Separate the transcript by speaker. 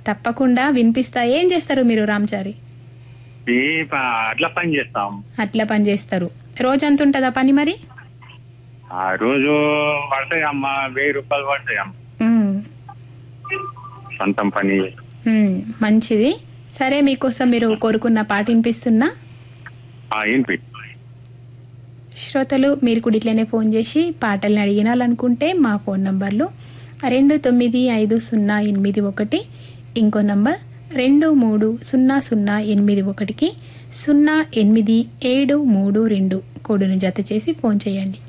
Speaker 1: తప్పకుండా వినిపిస్తా ఏం చేస్తారు మీరు రామ్చారి
Speaker 2: ఈ ప- అట్లా పని చేస్తాం
Speaker 1: అట్లా పని చేస్తారు రోజంత ఉంటుందా పని మరి
Speaker 2: ఆ రోజు పడతాయి అమ్మ వెయ్యి రూపాయలు పడతాయి అమ్మ
Speaker 1: ఉమ్,
Speaker 2: సొంతం పని
Speaker 1: ఉమ్, మంచిది సరే మీకోసం మీరు కోరుకున్న పాట వినిపిస్తున్నా
Speaker 2: ఆ, ఏంటి
Speaker 1: శ్రోతలు మీరు కూడా ఇట్లనే ఫోన్ చేసి పాటల్ని అడిగినాలనుకుంటే మా ఫోన్ నంబర్లు రెండు తొమ్మిది ఐదు సున్నా ఎనిమిది ఒకటి ఇంకో నంబర్ రెండు మూడు సున్నా సున్నా ఎనిమిది ఒకటికి సున్నా ఎనిమిది ఏడు మూడు రెండు కోడును జత చేసి ఫోన్ చేయండి